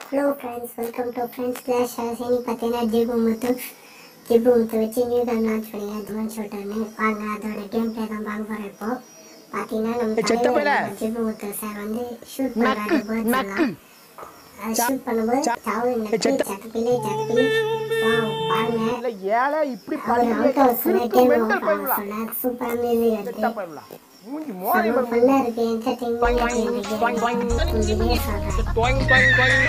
Hello friends welcome to friends class சனி பார்த்தீங்கன்னா G P முத்து ஜிபு முத்து வச்சு நியூ கேம் லான்ச் பண்ணி அதுமான்னு சொல்லிட்டாங்க வாங்க அதோட கேம் பிளே தான் பார்க்க போகிறோம் இப்போ பார்த்தீங்கன்னா நம்ம செத்த தலைவர் பயலே. நம்ம ஜிபு முத்து சார் வந்து ஷூட் பண்ணுறாரு பேர்ட்ஸ் அது ஷூட் பண்ணும்போது சாவு நெட்டு செத்த- சத்தப்பிலே சத்தப்பிலே வாவ் பாருங்க இல்ல ஏழை இப்படி அவர் பண்றீங்க அவுட் ஹவுஸ் சொன்ன கிறுக்கு கேம் மெண்டல் பயிலா சொன்னார் சூப்பராக மியூசிக் செத்த வருது பயிலா மூஞ்சி மோதி செம்ம ஃபன்னாக இருக்குது என்டர்டெயின்மெண்ட் இந்த கேம் உண்மையிலேயே சொல்கிறேன்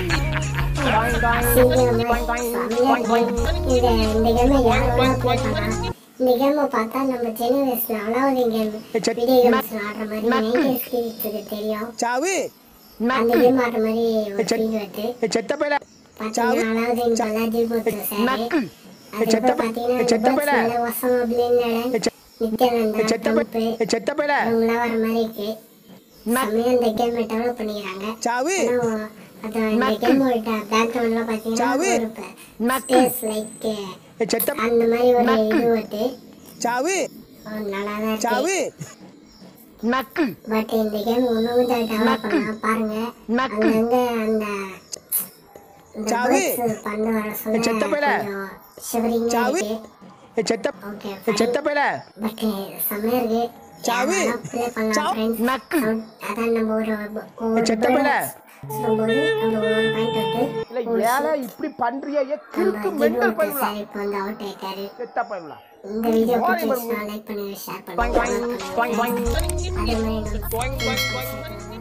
இந்த கேமை பார்த்தா நம்ம சின்ன வயசுல அலாவுதீன் கேம் வீடியோ கேம்ஸ் ஆடுற மாதிரி நைன்டிஸ் கிட்ஸுக்கு தெரியும் சாவு அந்த கேம் ஆடுற மாதிரி ஒரு ஃபீல் வருது செத்த பயில பார்த்தீங்கன்னா அலாவுதீன் பல்லாஜி போத்து சாரு அதுக்கப்புறம் பார்த்தீங்கன்னா செத்த இந்த பயலே. பஸ்ல ஒசமா பிள்ளைங்க நித்யானந்தா செத்த டம்ப்பு பயில செத்த பயில அவங்களாம் வர மாதிரி இருக்கு செம்மையா இந்த கேமை டெவலப் பண்ணிக்கிறாங்க சாவு ஆனா, அது இந்த கேமோட பேக்ரவுண்ட்லாம் பார்த்தீங்கன்னா சாவு. ஒரு ஸ்பேஸ் லைக் செத்த அந்த மாதிரி ஒரு இது வருது சாவு அது நல்லா தான் இருக்கு சாவு பட் இந்த கேம் இன்னும் கொஞ்சம் டெவலப் பண்ணலாம் பாருங்க அங்கங்க அந்த இந்த சாவு. birds பந்து வர சொல்ல செத்த பயலே. கொஞ்சம் shivering ஆ சாவு. இருக்கு செத்த ஓகே செத்த பயில பட் செம்மையா இருக்கு சாவு. ப்ளே பண்ணலாம் சாவு. ஃப்ரெண்ட்ஸ் அதான் நம்ம ஒரு ஒரு செத்த பயலே. சொல்லும்போது நம்ம ஒரு பாயிண்ட் வந்து இல்ல ஏழை இப்படி பண்றீங்க கிறுக்கு நம்ம மெண்டல் ஜிபு பயிலா சார் இப்போ வந்து அவுட் ஆயிட்டாரு செத்த பயிலா இந்த வீடியோ பிடிச்சிருந்தா லைக் பண்ணுங்க ஷேர் பண்ணுங்க அதே மாதிரி நம்ம